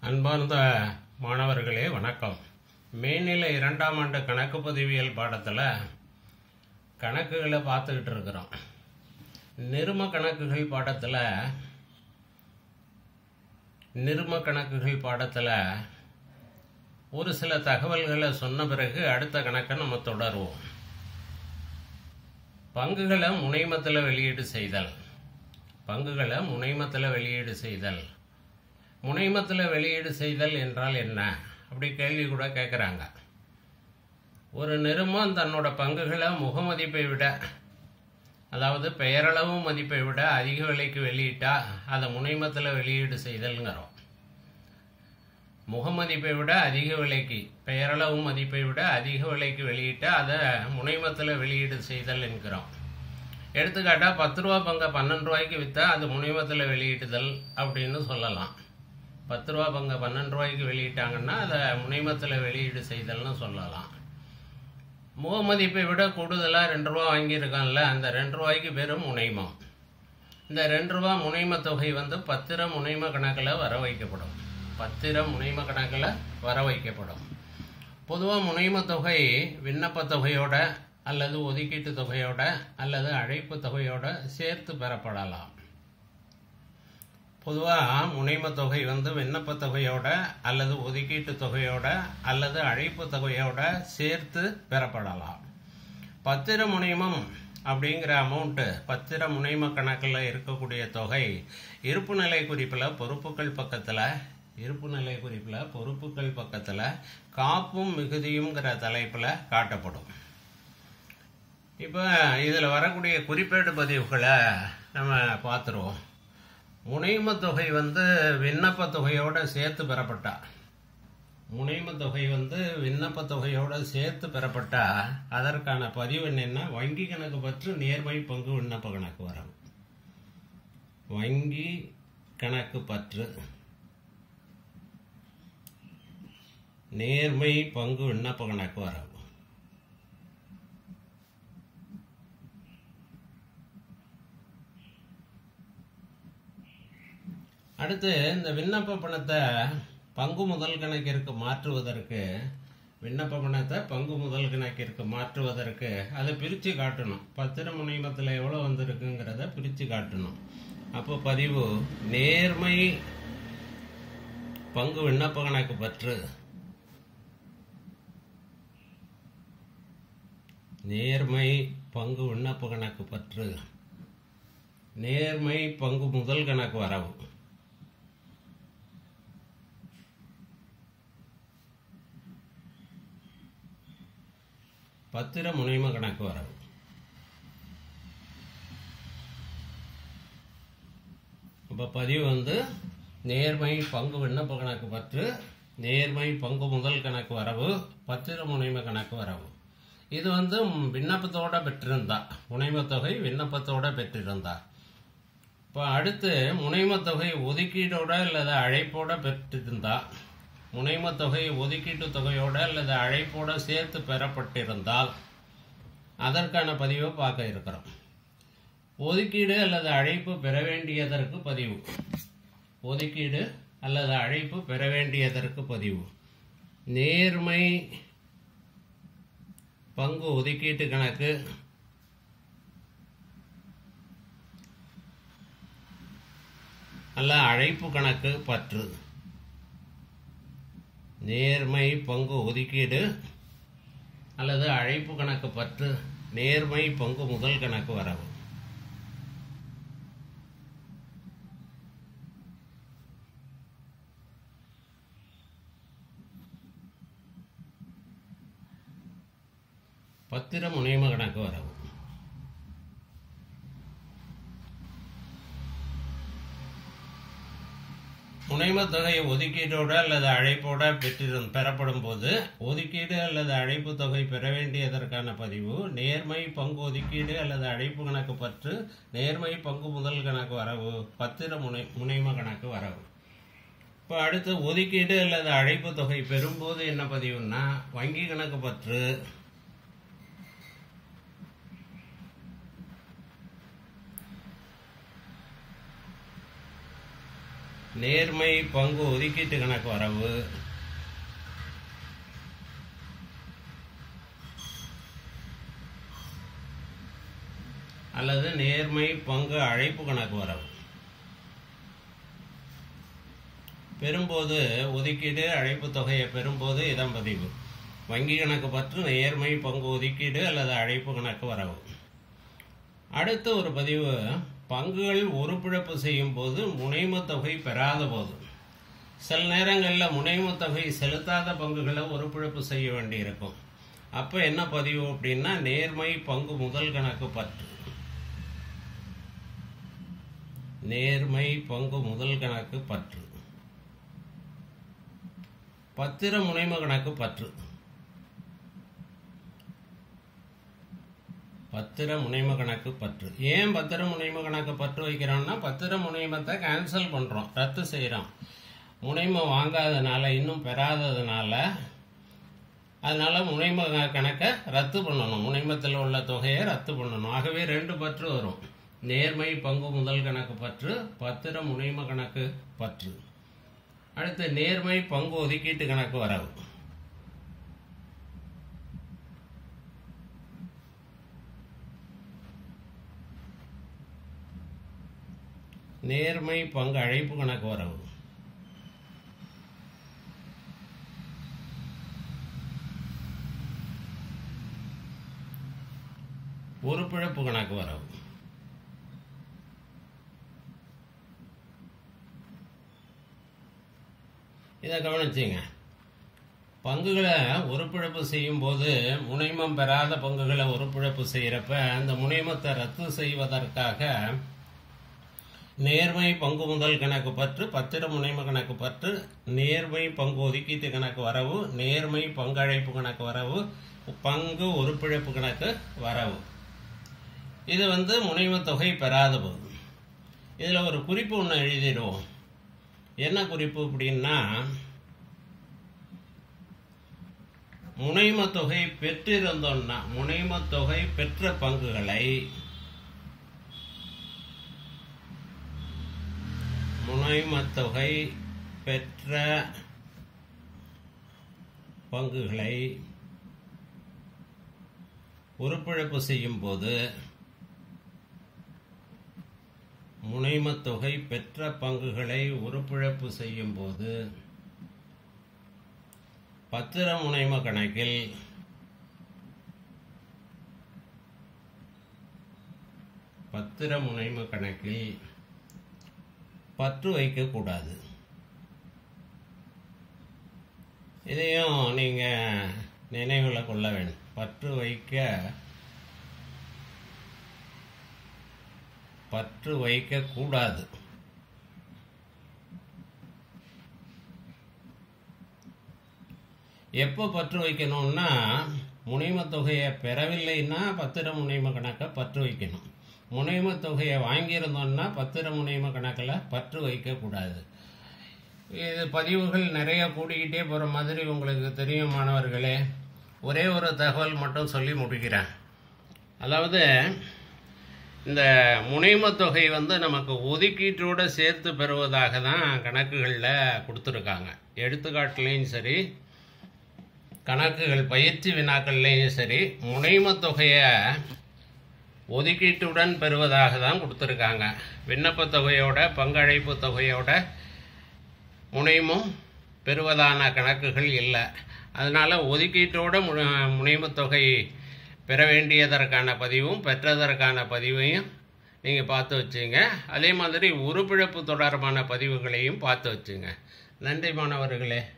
அன்பார்ந்த மாணவர்களே வணக்கம் மேல்நிலை இரண்டாம் ஆண்டு கணக்கு பதிவியல் பாடத்தில் கணக்குகளை பார்த்துக்கிட்டு இருக்கிறோம் நிரும கணக்குகள் பாடத்தில் நிரும கணக்குகள் பாடத்தில் ஒரு சில தகவல்களை சொன்ன பிறகு அடுத்த கணக்கை நம்ம தொடருவோம் பங்குகளை முனைமத்தில் வெளியீடு செய்தல் பங்குகளை முனைமத்தில் வெளியீடு செய்தல் முனைமத்தில் வெளியீடு செய்தல் என்றால் என்ன அப்படி கேள்வி கூட கேட்குறாங்க ஒரு நிறுவனம் தன்னோட பங்குகளை முகமதிப்பை விட அதாவது பெயரளவு மதிப்பை விட அதிக விலைக்கு வெளியிட்டா அதை முனைமத்தில் வெளியீடு செய்தல்ங்கிறோம் முகமதிப்பை விட அதிக விலைக்கு பெயரளவு மதிப்பை விட அதிக விலைக்கு வெளியிட்டா அதை முனைமத்தில் வெளியீடு செய்தல் என்கிறோம் எடுத்துக்காட்டா பத்து ரூபா பங்கை பன்னெண்டு ரூபாய்க்கு விற்றா அது முனைமத்தில் வெளியிடுதல் அப்படின்னு சொல்லலாம் பத்து ரூபா பங்கை பன்னெண்டு ரூபாய்க்கு வெளியிட்டாங்கன்னா அதை முனைமத்தில் வெளியீடு செய்தல்னு சொல்லலாம் முகமதிப்பை விட கூடுதலாக ரெண்டு ரூபா வாங்கியிருக்கான்ல அந்த ரெண்டு ரூபாய்க்கு பேரும் முனைமம் இந்த ரெண்டு ரூபா முனைம தொகை வந்து பத்திர முனைம கணக்கில் வர வைக்கப்படும் பத்திர முனைம கணக்கில் வர வைக்கப்படும் பொதுவாக முனைம தொகை விண்ணப்ப தொகையோட அல்லது ஒதுக்கீட்டு தொகையோட அல்லது அழைப்பு தொகையோட சேர்த்து பெறப்படலாம் பொதுவாக முனைம தொகை வந்து விண்ணப்ப தொகையோட அல்லது ஒதுக்கீட்டு தொகையோட அல்லது அழைப்பு தொகையோட சேர்த்து பெறப்படலாம் பத்திர முனைமம் அப்படிங்கிற அமௌண்ட்டு பத்திர முனைம கணக்கில் இருக்கக்கூடிய தொகை இருப்பு நிலை குறிப்பில் பொறுப்புகள் பக்கத்தில் இருப்பு நிலை குறிப்பில் பொறுப்புகள் பக்கத்தில் காப்பும் மிகுதியுங்கிற தலைப்பில் காட்டப்படும் இப்போ இதில் வரக்கூடிய குறிப்பேடு பதிவுகளை நம்ம பார்த்துருவோம் முனைம தொகை வந்து விண்ணப்ப தொகையோட சேர்த்து பெறப்பட்டா முனைம தொகை வந்து விண்ணப்ப தொகையோட சேர்த்து பெறப்பட்டா அதற்கான பதிவு என்னன்னா வங்கி கணக்கு பற்று நேர்மை பங்கு விண்ணப்ப கணக்கு வரும் வங்கி கணக்கு பற்று நேர்மை பங்கு விண்ணப்ப கணக்கு வரும் அடுத்து இந்த விண்ணப்ப பணத்தை பங்கு முதல் கணக்கிற்கு மாற்றுவதற்கு விண்ணப்ப பணத்தை பங்கு முதல் கணக்கிற்கு மாற்றுவதற்கு அதை பிரித்து காட்டணும் பத்திர முனைமத்தில் எவ்வளோ வந்திருக்குங்கிறத பிரித்து காட்டணும் அப்போ பதிவு நேர்மை பங்கு விண்ணப்ப கணக்கு பற்று நேர்மை பங்கு விண்ணப்ப கணக்கு பற்று நேர்மை பங்கு முதல் கணக்கு வரவு பத்திர முனைம கணக்கு வரவு இப்போ பதிவு வந்து நேர்மை பங்கு விண்ணப்ப கணக்கு பற்று நேர்மை பங்கு முதல் கணக்கு வரவு பத்திர முனைம கணக்கு வரவு இது வந்து விண்ணப்பத்தோட பெற்றிருந்தா முனைம தொகை விண்ணப்பத்தோட பெற்றிருந்தா இப்போ அடுத்து முனைம தொகை ஒதுக்கீடோட அல்லது அழைப்போட பெற்றிருந்தா முனைம தொகை ஒதுக்கீட்டு தொகையோட அல்லது அழைப்போட சேர்த்து பெறப்பட்டிருந்தால் அதற்கான பதிவை பார்க்க இருக்கிறோம் ஒதுக்கீடு அல்லது அழைப்பு பெற வேண்டியதற்கு பதிவு ஒதுக்கீடு அல்லது அழைப்பு பெற வேண்டியதற்கு பதிவு நேர்மை பங்கு ஒதுக்கீட்டு கணக்கு அல்ல அழைப்பு கணக்கு பற்று நேர்மை பங்கு ஒதுக்கீடு அல்லது அழைப்பு கணக்கு பற்று நேர்மை பங்கு முதல் கணக்கு வரவு பத்திர முனைம கணக்கு வரவு முனைம தொகை ஒதுக்கீட்டோட அல்லது அழைப்போட பெற்றிருந் பெறப்படும் போது ஒதுக்கீடு அல்லது அழைப்பு தொகை பெற வேண்டியதற்கான பதிவு நேர்மை பங்கு ஒதுக்கீடு அல்லது அழைப்பு கணக்கு பற்று நேர்மை பங்கு முதல் கணக்கு வரவு பத்திர முனை முனைம கணக்கு வரவு இப்போ அடுத்து ஒதுக்கீடு அல்லது அழைப்பு தொகை பெறும்போது என்ன பதிவுன்னா வங்கி கணக்கு பற்று நேர்மை பங்கு ஒதுக்கீட்டு கணக்கு வரவு அல்லது நேர்மை பங்கு அழைப்பு கணக்கு வரவு பெறும்போது ஒதுக்கீடு அழைப்பு தொகையை பெறும்போது இதன் பதிவு வங்கி கணக்கு பற்று நேர்மை பங்கு ஒதுக்கீடு அல்லது அழைப்பு கணக்கு வரவு அடுத்து ஒரு பதிவு பங்குகள் ஒருபிழப்பு செய்யும் போது முனைம தொகை பெறாத போது சில நேரங்களில் முனைம தொகை செலுத்தாத பங்குகளை ஒருபிழப்பு செய்ய வேண்டியிருக்கும் அப்போ என்ன பதிவு அப்படின்னா நேர்மை பங்கு முதல் கணக்கு பற்று நேர்மை பங்கு முதல் கணக்கு பற்று பத்திர முனைம கணக்கு பற்று பத்திர முனைம கணக்கு பற்று ஏன் பத்திர முனைம கணக்கு பற்று வைக்கிறோம்னா பத்திர முனைமத்தை கேன்சல் பண்ணுறோம் ரத்து செய்கிறோம் முனைமம் வாங்காதனால இன்னும் பெறாததுனால அதனால முனைம கணக்கை ரத்து பண்ணணும் முனைமத்தில் உள்ள தொகையை ரத்து பண்ணணும் ஆகவே ரெண்டு பற்று வரும் நேர்மை பங்கு முதல் கணக்கு பற்று பத்திர முனைம கணக்கு பற்று அடுத்து நேர்மை பங்கு ஒதுக்கீட்டு கணக்கு வரவு நேர்மை பங்கு அழைப்பு கணக்கு வரவு உறுப்பிழப்பு கணக்கு வரவு இதை கவனிச்சிங்க பங்குகளை உறுப்பிழப்பு செய்யும் போது முனைமம் பெறாத பங்குகளை உறுப்பிழப்பு செய்கிறப்ப அந்த முனைமத்தை ரத்து செய்வதற்காக நேர்மை பங்கு முதல் கணக்கு பற்று பத்திர முனைம கணக்கு பற்று நேர்மை பங்கு ஒதுக்கீட்டு கணக்கு வரவு நேர்மை பங்களிப்பு கணக்கு வரவு பங்கு உறுப்பிழப்பு கணக்கு வரவு இது வந்து முனைம தொகை பெறாத போது இதில் ஒரு குறிப்பு ஒன்று எழுதிடுவோம் என்ன குறிப்பு அப்படின்னா முனைம தொகை பெற்றிருந்தோம்னா முனைம தொகை பெற்ற பங்குகளை முனைம தொகை பெற்ற பங்குகளை உறுப்பிழப்பு செய்யும் போது முனைம தொகை பெற்ற பங்குகளை உறுப்பிழப்பு செய்யும் போது பத்திர முனைம கணக்கில் பத்திர முனைம கணக்கில் பற்று வைக்கக்கூடாது இதையும் நீங்கள் நினைவில் கொள்ள வேண்டும் பற்று வைக்க பற்று வைக்கக்கூடாது எப்போ பற்று வைக்கணும்னா முனைம தொகையை பெறவில்லைன்னா பத்திர முனைம கணக்கை பற்று வைக்கணும் முனைம தொகையை வாங்கியிருந்தோம்னா பத்திர முனைம கணக்கில் பற்று வைக்கக்கூடாது இது பதிவுகள் நிறைய கூடிக்கிட்டே போகிற மாதிரி உங்களுக்கு தெரியும் மாணவர்களே ஒரே ஒரு தகவல் மட்டும் சொல்லி முடிக்கிறேன் அதாவது இந்த முனைம தொகை வந்து நமக்கு ஒதுக்கீட்டோடு சேர்த்து பெறுவதாக தான் கணக்குகளில் கொடுத்துருக்காங்க எடுத்துக்காட்டுலேயும் சரி கணக்குகள் பயிற்சி வினாக்கள்லேயும் சரி முனைம தொகையை ஒதுக்கீட்டுடன் பெறுவதாக தான் கொடுத்துருக்காங்க விண்ணப்ப தொகையோட பங்களிப்பு தொகையோட முனைமும் பெறுவதான கணக்குகள் இல்லை அதனால் ஒதுக்கீட்டோட மு முனைம தொகை பெற வேண்டியதற்கான பதிவும் பெற்றதற்கான பதிவையும் நீங்கள் பார்த்து வச்சுங்க அதே மாதிரி உறுப்பிழப்பு தொடர்பான பதிவுகளையும் பார்த்து வச்சுங்க நன்றி மாணவர்களே